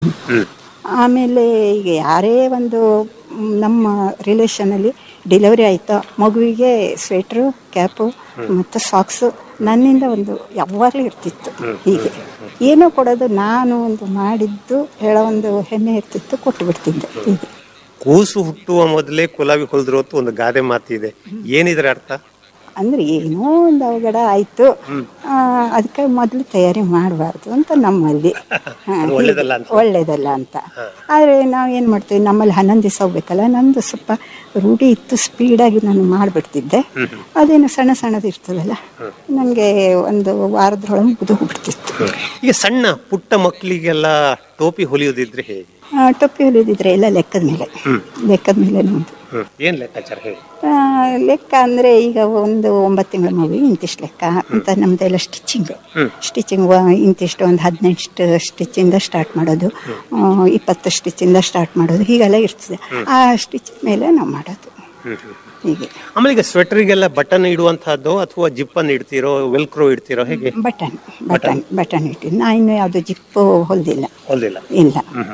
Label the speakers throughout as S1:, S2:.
S1: ಹ್ಮ್
S2: ಆಮೇಲೆ ಈಗ ಯಾರೇ ಒಂದು ಮ್, ನಮ್ಮ ರಿಲೇಷನಲ್ಲಿ ಡೆಲಿವರಿ ಆಯಿತಾ ಮಗುವಿಗೆ ಸ್ವೆಟ್ರು ಕ್ಯಾಪು ಮತ್ತು ಸಾಕ್ಸು ನನ್ನಿಂದ ಒಂದು ಯಾವಾಗಲೂ ಇರ್ತಿತ್ತು ಹೀಗೆ ಏನೋ ಕೊಡೋದು ನಾನು ಒಂದು ಮಾಡಿದ್ದು ಹೇಳೋ ಒಂದು ಹೆಮ್ಮೆ ಇರ್ತಿತ್ತು ಕೊಟ್ಟು ಬಿಡ್ತಿದ್ದೆ ಹೀಗೆ
S1: ಕೂಸು ಹುಟ್ಟುವ ಮೊದಲೇ ಕುಲಾವಿ ಹೊಲ್ದ್ರು ಅಂತ ಒಂದು ಗಾದೆ ಮಾತಿದೆ ಏನಿದ್ರ ಅರ್ಥ
S2: ಅಂದರೆ ಏನೋ ಒಂದು ಅವಘಡ ಆಯಿತು ಅದಕ್ಕೆ ಮೊದಲು ತಯಾರಿ ಮಾಡಬಾರ್ದು ಅಂತ ನಮ್ಮಲ್ಲಿ ಹಾ,
S1: ಅದು ಒಳ್ಳೇದಲ್ಲ ಅಂತ.
S2: ಒಳ್ಳೇದಲ್ಲ ಅಂತ ಆದರೆ ನಾವು ಏನು ಮಾಡ್ತೀವಿ ನಮ್ಮಲ್ಲಿ ಹನ್ನೊಂದು ದಿವಸ ಹೋಗ್ಬೇಕಲ್ಲ ನಂದು ಸ್ವಲ್ಪ ರೂಢಿ ಇತ್ತು ಸ್ಪೀಡಾಗಿ ನಾನು ಮಾಡಿಬಿಡ್ತಿದ್ದೆ ಅದೇನು ಸಣ್ಣ ಸಣ್ಣದು ಇರ್ತದಲ್ಲ ನನಗೆ ಒಂದು ವಾರದೊಳಗೆ ಮುಗಿದೋಗ್ಬಿಡ್ತಿತ್ತು
S1: ಈಗ ಸಣ್ಣ ಪುಟ್ಟ ಮಕ್ಕಳಿಗೆಲ್ಲ ಟೋಪಿ ಹೊಲಿಯೋದಿದ್ರೆ ಹೇಗೆ
S2: ಆ, ಟೊಪ್ಪಿ ಹೊಲಿದಿದ್ರೆ ಎಲ್ಲ ಲೆಕ್ಕದ ಮೇಲೆ ಲೆಕ್ಕದ ಮೇಲೆ ನಮ್ಮದು
S1: ಹ್ಮ್ ಏನ್ ಲೆಕ್ಕಾಚಾರ ಹೇಳಿ
S2: ಆ, ಲೆಕ್ಕ ಅಂದರೆ ಈಗ ಒಂದು ಒಂಬತ್ತು ತಿಂಗಳ ಮಗು ಇಂತಿಷ್ಟು ಲೆಕ್ಕ ಅಂತ ನಮ್ದೆಲ್ಲ ಸ್ಟಿಚಿಂಗ್ ಸ್ಟಿಚಿಂಗ್ ಇಂತಿಷ್ಟು ಒಂದು ಹದಿನೆಂಟು ಸ್ಟಿಚಿಂದ ಸ್ಟಾರ್ಟ್ ಮಾಡೋದು ಆ, ಇಪ್ಪತ್ತು ಸ್ಟಿಚಿಂದ ಸ್ಟಾರ್ಟ್ ಮಾಡೋದು ಹೀಗೆಲ್ಲ ಇರ್ತದೆ ಆ ಸ್ಟಿಚ್ ಮೇಲೆ ನಾವು ಮಾಡೋದು ಹೀಗೆ
S1: ಆಮೇಲೆ ಈಗ ಸ್ವೆಟರ್ಗೆಲ್ಲ ಬಟನ್ ಇಡುವಂತಹದ್ದು ಅಥವಾ ಜಿಪ್ಪನ್ನು ಇಡ್ತೀರೋ ವೆಲ್ಕ್ರೋ ಇಡ್ತೀರೋ ಹೇಗೆ
S2: ಬಟನ್ ಬಟನ್ ಬಟನ್ ಇಟ್ಟು ನಾ ಇನ್ನು ಯಾವುದು ಜಿಪ್ಪು ಹೊಲ್ದಿಲ್ಲ
S1: ಹೊಲ್ದಿಲ್ಲ
S2: ಇಲ್ಲ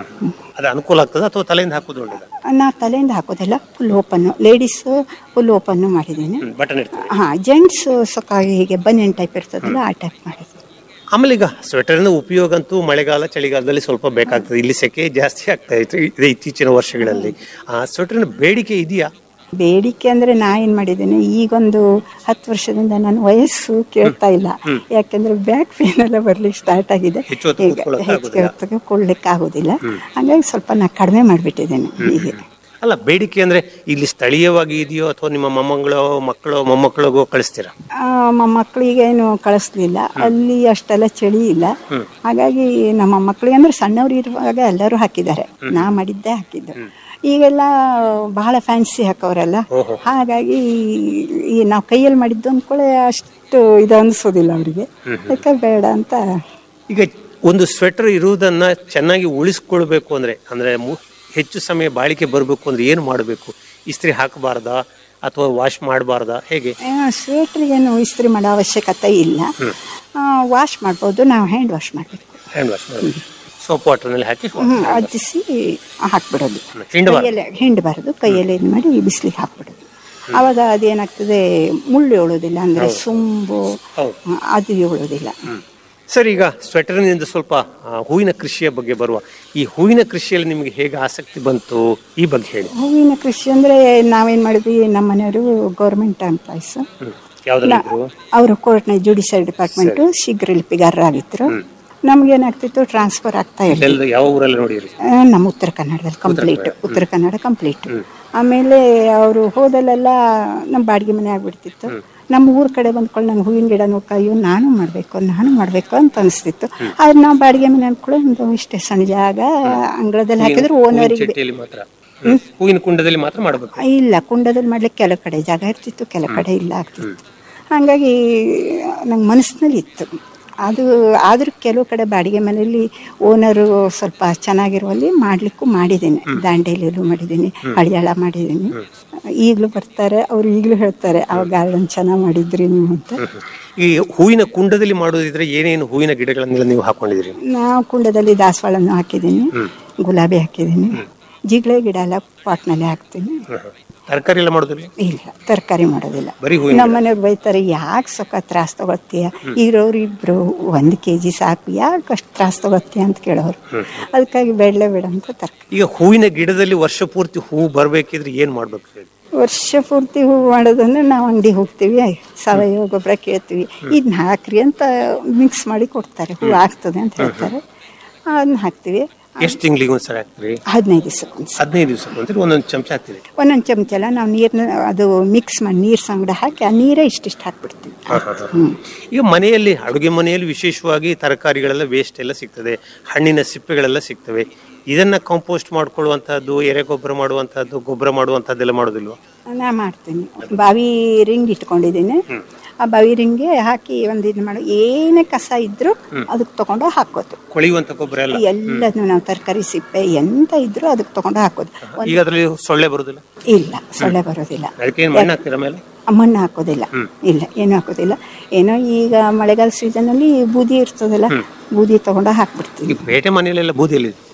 S1: ಅದು ಅನುಕೂಲ ಆಗ್ತದ ಅಥವಾ ತಲೆಯಿಂದ ಹಾಕೋದು ಒಳ್ಳೇದ
S2: ನಾ ತಲೆಯಿಂದ ಹಾಕೋದಿಲ್ಲ full open ladies full open ಮಾಡಿದ್ದೀನಿ
S1: ಬಟನ್ ಇಡ್ತೀವಿ
S2: ಹಾಂ ಜೆಂಟ್ಸ್ ಸೊಕ್ಕ ಹೀಗೆ ಬನಿಯನ್ ಟೈಪ್ ಇರ್ತದಲ್ಲ ಆ ಟೈಪ್ ಮಾಡಿದ್ದೀನಿ
S1: ಆಮೇಲೆ ಈಗ ಸ್ವೆಟರ್ನ ಉಪಯೋಗ ಅಂತೂ ಮಳೆಗಾಲ ಚಳಿಗಾಲದಲ್ಲಿ ಸ್ವಲ್ಪ ಬೇಕಾಗ್ತದೆ ಇಲ್ಲಿ ಸೆಕೆ ಜಾಸ್ತಿ ಆಗ್ತಾ ಇತ್ತು ಇದೆ ಇತ್ತೀಚಿನ ವರ್ಷಗಳಲ್ಲಿ ಆ ಸ್ವೆಟರ್ನ ಬೇಡಿಕೆ ಇದೆಯಾ
S2: ಬೇಡಿಕೆ ಅಂದರೆ ನಾ ಏನು ಮಾಡಿದ್ದೇನೆ ಈಗೊಂದು ಹತ್ತು ವರ್ಷದಿಂದ ನನ್ನ ವಯಸ್ಸು ಕೇಳ್ತಾ ಇಲ್ಲ ಯಾಕೆಂದ್ರೆ ಬ್ಯಾಕ್ ಪೇನ್ ಎಲ್ಲ ಬರ್ಲಿಕ್ಕೆ ಸ್ಟಾರ್ಟ್ ಆಗಿದೆ
S1: ಹೆಚ್ಚು ಹೊತ್ತು
S2: ಈಗ
S1: ಕೂತ್ಕೊಳ್ಳೋಕೆ
S2: ಹೆಚ್ಚಿಗೆ ಹೊತ್ತಿಗೆ ಕೊಡ್ಲಿಕ್ಕೆ ಆಗೋದಿಲ್ಲ ಹಾಗಾಗಿ ಸ್ವಲ್ಪ ನಾ ಕಡಿಮೆ ಮಾಡಿಬಿಟ್ಟಿದ್ದೇನೆ ಹೀಗೆ
S1: ಅಲ್ಲ ಬೇಡಿಕೆ ಅಂದ್ರೆ ಇಲ್ಲಿ ಸ್ಥಳೀಯವಾಗಿ ಇದೆಯೋ ಅಥವಾ ನಿಮ್ಮ ಮೊಮ್ಮಗಳು ಮಕ್ಕಳು ಮೊಮ್ಮಕ್ಕಳಿಗೂ ಕಳಿಸ್ತೀರಾ
S2: ಆ, ಮೊಮ್ಮಕ್ಕಳಿಗೇನು ಕಳಿಸ್ಲಿಲ್ಲ ಅಲ್ಲಿ ಅಷ್ಟೆಲ್ಲ ಚಳಿ ಇಲ್ಲ ಹಾಗಾಗಿ ನಮ್ಮ ಮಕ್ಕಳಿಗೆ ಅಂದ್ರೆ ಸಣ್ಣವ್ರು ಇರುವಾಗ ಎಲ್ಲರೂ ಹಾಕಿದ್ದಾರೆ ನಾ ಮಾಡಿದ್ದೇ ಹಾಕಿದ್ದು ಈಗೆಲ್ಲ ಬಹಳ ಫ್ಯಾನ್ಸಿ ಹಾಕೋರೆಲ್ಲ ಹಾಗಾಗಿ ಈ ನಾವು ಕೈಯಲ್ಲಿ ಮಾಡಿದ್ದು ಅಂದ್ಕೊಳ್ಳೆ ಅಷ್ಟು ಇದು ಅನಿಸೋದಿಲ್ಲ ಅವರಿಗೆ ಅದಕ್ಕೆ ಬೇಡ ಅಂತ
S1: ಈಗ ಒಂದು ಸ್ವೆಟರ್ ಇರುವುದನ್ನ ಚೆನ್ನಾಗಿ ಉಳಿಸ್ಕೊಳ್ಬೇಕು ಅಂದ್ರೆ ಅಂದ್ರೆ ಮು- ಹೆಚ್ಚು ಸಮಯ ಬಾಳಿಕೆ ಬರಬೇಕು ಅಂದ್ರೆ ಏನು ಮಾಡಬೇಕು ಇಸ್ತ್ರಿ ಹಾಕಬಾರ್ದಾ ಅಥವಾ ವಾಶ್ ಮಾಡಬಾರ್ದಾ ಹೇಗೆ
S2: ಸ್ವೆಟ್ರಿಗೇನು ಇಸ್ತ್ರಿ ಮಾಡೋ ಅವಶ್ಯಕತೆ ಇಲ್ಲ ವಾಶ್ ಮಾಡ್ಬೋದು ನಾವು ಹ್ಯಾಂಡ್ ವಾಶ್ ಮಾಡಬೇಕು
S1: ಹ್ಯಾಂಡ್ ವಾಶ್ ಮಾಡಬೇಕು ಸೋಪ್ ವಾಟರ್ನಲ್ಲಿ ಹಾಕಿ
S2: ಹ್ಮ್ ಅದ್ದಿಸಿ ಹಾಕ್ಬಿಡೋದು
S1: ಹಿಂಡಬಾರ್ದು.
S2: ಕೈಯಲ್ಲೇ ಹಿಂಡಬಾರ್ದು ಕೈಯಲ್ಲಿ ಇದು ಮಾಡಿ ಬಿಸಿಲಿಗೆ ಹಾಕ್ಬಿಡೋದು ಆವಾಗ ಅದೇನಾಗ್ತದೆ ಮುಳ್ಳು ಏಳೋದಿಲ್ಲ ಅಂದ್ರೆ ಸೊಂಬು
S1: ಹೌದು.
S2: ಆ, ಅದು ಏಳೋದಿಲ್ಲ
S1: ಸರ್ ಈಗ ಸ್ವೆಟರ್ನಿಂದ ಸ್ವಲ್ಪ ಆ, ಹೂವಿನ ಕೃಷಿಯ ಬಗ್ಗೆ ಬರುವ ಈ ಹೂವಿನ ಕೃಷಿಯಲ್ಲಿ ನಿಮಗೆ ಹೇಗೆ ಆಸಕ್ತಿ ಬಂತು ಈ ಬಗ್ಗೆ ಹೇಳಿ
S2: ಹೂವಿನ ಕೃಷಿ ಅಂದ್ರೆ ನಾವೇನ್ ಮಾಡಿದ್ವಿ ನಮ್ಮ ಮನೆಯವರು ಗೌರ್ಮೆಂಟ್ ಎಂಪ್ಲಾಯ್ಸ್
S1: ಯಾವ್ದ್ರಲ್ಲಿ ಇದ್ರು?
S2: ಅವರು ಕೋರ್ಟ್ನ ಜುಡಿಷಿಯಲ್ ಡಿಪಾರ್ಟ್ಮೆಂಟ್ ಶೀಘ್ರ ಲಿಪಿಗಾರರಾಗಿದ್ರು ನಮ್ಗೇನಾಗ್ತಿತ್ತು ಟ್ರಾನ್ಸ್ಫರ್ ಆಗ್ತಾ ಇರಲಿಲ್ಲ
S1: ಎಲ್ಲಿ ಯಾವ ಊರಲ್ಲಿ ನೋಡಿರಿ
S2: ಆ, ನಮ್ಮ ಉತ್ತರ ಕನ್ನಡದಲ್ಲಿ ಕಂಪ್ಲೀಟ್ ಉತ್ತರ ಕನ್ನಡ ಕಂಪ್ಲೀಟ್ ಆಮೇಲೆ ಅವರು ಹೋದಲ್ಲೆಲ್ಲ ನಮ್ಮ ಬಾಡಿಗೆ ಮನೆ ಆಗ್ಬಿಡ್ತಿತ್ತು ನಮ್ಮ ಊರ ಕಡೆ ಬಂದ್ಕೊಂಡು ನಂಗೆ ಹೂವಿನ ಗಿಡ ನೋಡ್ಕ ಅಯ್ಯೋ ನಾನು ಮಾಡಬೇಕು ನಾನು ಮಾಡಬೇಕು ಅಂತ ಅನಿಸ್ತಿತ್ತು ಆದ್ರೆ ನಾವು ಬಾಡಿಗೆ ಮನೆ ಅಂದ್ಕೊಳ್ಳೋ ಒಂದು ಇಷ್ಟೇ ಸಣ್ಣ ಜಾಗ ಅಂಗಳದಲ್ಲಿ ಹಾಕಿದ್ರು ಓನರಿಗೆ
S1: ಚಟ್ಟಿಯಲ್ಲಿ ಮಾತ್ರ ಹೂವಿನ ಕುಂಡದಲ್ಲಿ ಮಾತ್ರ ಮಾಡಬೇಕು
S2: ಇಲ್ಲ ಕುಂಡದಲ್ಲಿ ಮಾಡ್ಲಿಕ್ಕೆ ಕೆಲವು ಕಡೆ ಜಾಗ ಇರ್ತಿತ್ತು ಕೆಲವು ಕಡೆ ಇಲ್ಲ ಆಗ್ತಿತ್ತು ಹಾಗಾಗಿ ನಂಗೆ ಮನಸ್ಸಿನಲ್ಲಿ ಇತ್ತು ಅದು ಆದರೂ ಕೆಲವು ಕಡೆ ಬಾಡಿಗೆ ಮನೆಯಲ್ಲಿ ಓನರು ಸ್ವಲ್ಪ ಚೆನ್ನಾಗಿರುವಲ್ಲಿ ಮಾಡಲಿಕ್ಕೂ ಮಾಡಿದ್ದೀನಿ ದಾಂಡೇಲಿಯಲ್ಲೂ ಮಾಡಿದ್ದೀನಿ ಹಳಿಯಾಳ ಮಾಡಿದ್ದೀನಿ ಈಗಲೂ ಬರ್ತಾರೆ ಅವ್ರು ಈಗಲೂ ಹೇಳ್ತಾರೆ ಆ ಗಾರ್ಡನ್ ಚೆನ್ನಾಗಿ ಮಾಡಿದ್ರಿ ನೀವು ಅಂತ
S1: ಈ ಹೂವಿನ ಕುಂಡದಲ್ಲಿ ಮಾಡೋದಿದ್ರೆ ಏನೇನು ಹೂವಿನ ಗಿಡಗಳನ್ನೆಲ್ಲ ನೀವು ಹಾಕೊಂಡಿದ್ರಿ
S2: ನಾವು ಕುಂಡದಲ್ಲಿ ದಾಸವಾಳನ್ನು ಹಾಕಿದ್ದೀನಿ ಗುಲಾಬಿ ಹಾಕಿದ್ದೀನಿ ಜಿಗಳೆ ಗಿಡ ಎಲ್ಲ ಪಾಟ್ನಲ್ಲಿ ಹಾಕ್ತೀನಿ
S1: ತರಕಾರಿ ಎಲ್ಲ ಮಾಡೋದಿಲ್ಲ
S2: ಇಲ್ಲ ತರಕಾರಿ ಮಾಡೋದಿಲ್ಲ
S1: ಬರೀ ಹೂವಿನ
S2: ನಮ್ಮ ಮನೆಯವ್ರು ಬೈತಾರೆ ಯಾಕೆ ಸೊಕ್ಕ ತ್ರಾಸ್ ತಗೊಳ್ತೀಯ ಇರೋರು ಇಬ್ರು ಒಂದು ಕೆ ಜಿ ಸಾಕು ಯಾಕೆ ಅಷ್ಟು ತ್ರಾಸ್ ತಗೊಳ್ತೀಯ ಅಂತ ಕೇಳೋರು ಅದಕ್ಕಾಗಿ ಬೇಡಲೇ ಬೇಡ ಅಂತ ತರಕಾರಿ
S1: ಈಗ ಹೂವಿನ ಗಿಡದಲ್ಲಿ ವರ್ಷ ಪೂರ್ತಿ ಹೂವು ಬರ್ಬೇಕಿದ್ರೆ ಏನ್ ಮಾಡ್ಬೇಕು ಹೇಳಿ
S2: ವರ್ಷ ಪೂರ್ತಿ ಹೂವು ಮಾಡೋದಂದ್ರೆ ನಾವು ಅಂಗಡಿ ಹೋಗ್ತೀವಿ ಸಾವಯವ ಗೊಬ್ಬರ ಕೇಳ್ತೀವಿ ಇದನ್ನ ಹಾಕ್ರಿ ಅಂತ ಮಿಕ್ಸ್ ಮಾಡಿ ಕೊಡ್ತಾರೆ ಹೂವು ಆಗ್ತದೆ ಅಂತ ಹೇಳ್ತಾರೆ ಅದನ್ನ ಹಾಕ್ತೀವಿ
S1: ಎಷ್ಟು ತಿಂಗಳಿಗೆ ಒಂದ್ಸರಿ ಹಾಕ್ತೀರಿ
S2: ಹದಿನೈದು ದಿವಸಕ್ಕೊಂದ್ಸಲ
S1: ಹದಿನೈದು ದಿವಸಕ್ಕೆ ಒಂದ್ಸರಿ ಒಂದೊಂದು ಚಮಚ ಹಾಕ್ತೀರಿ
S2: ಒಂದೊಂದು ಚಮಚ ಎಲ್ಲ ನಾವು ನೀರನ್ನ ಅದು ಮಿಕ್ಸ್ ಮಾಡಿ ನೀರು ಸಂಗಡ ಹಾಕಿ ಆ ನೀರೇ ಇಷ್ಟಿಷ್ಟು ಹಾಕ್ಬಿಡ್ತೀವಿ
S1: ಈಗ ಮನೆಯಲ್ಲಿ ಅಡುಗೆ ಮನೆಯಲ್ಲಿ ವಿಶೇಷವಾಗಿ ತರಕಾರಿಗಳೆಲ್ಲ ವೇಸ್ಟ್ ಎಲ್ಲ ಸಿಗ್ತದೆ ಹಣ್ಣಿನ ಸಿಪ್ಪೆಗಳೆಲ್ಲ ಸಿಗ್ತವೆ ಇದನ್ನ ಕಾಂಪೋಸ್ಟ್ ಮಾಡ್ಕೊಳ್ಳುವಂತಹದ್ದು ಎರೆ ಗೊಬ್ಬರ ಮಾಡುವಂತಹದ್ದು ಗೊಬ್ಬರ ಮಾಡುವಂತಹದ್ದೆಲ್ಲ ಮಾಡೋದಿಲ್ವಾ
S2: ನಾ ಮಾಡ್ತೀನಿ ಬಾವಿ ರಿಂಗ್ ಇಟ್ಕೊಂಡಿದ್ದೀನಿ ಆ ಬಾವಿ ರಿಂಗ್ಗೆ ಹಾಕಿ ಒಂದು ಇದು ಮಾಡೋ ಏನೇ ಕಸ ಇದ್ರೂ ಅದಕ್ಕೆ ತಗೊಂಡು ಹಾಕೋದು
S1: ಕೊಳೆಯುವಂತ ಗೊಬ್ಬರ ಎಲ್ಲ
S2: ಎಲ್ಲದನ್ನು ನಾವು ತರಕಾರಿ ಸಿಪ್ಪೆ ಎಂತ ಇದ್ರೂ ಅದಕ್ಕೆ ತಗೊಂಡು ಹಾಕೋದು ಒಂದ್-
S1: ಈಗ ಅದರಲ್ಲಿ ಸೊಳ್ಳೆ ಬರುದಿಲ್ಲ
S2: ಇಲ್ಲ ಸೊಳ್ಳೆ ಬರೋದಿಲ್ಲ
S1: ಅದಕ್ಕೆ ಏನು ಮಣ್ಣು ಹಾಕ್ತೀರ ಮೇಲೆ
S2: ಮಣ್ಣು ಹಾಕೋದಿಲ್ಲ ಇಲ್ಲ ಏನು ಹಾಕೋದಿಲ್ಲ ಏನೋ ಈಗ ಮಳೆಗಾಲ ಸೀಸನಲ್ಲಿ ಬೂದಿ ಇರ್ತದಲ್ಲ ಬೂದಿ ತಗೊಂಡು ಹಾಕ್ಬಿಡ್ತೀವಿ
S1: ಈಗ ಪೇಟೆ ಮನೆಯಲ್ಲೆಲ್ಲ ಬೂದಿಯಲ್ಲಿ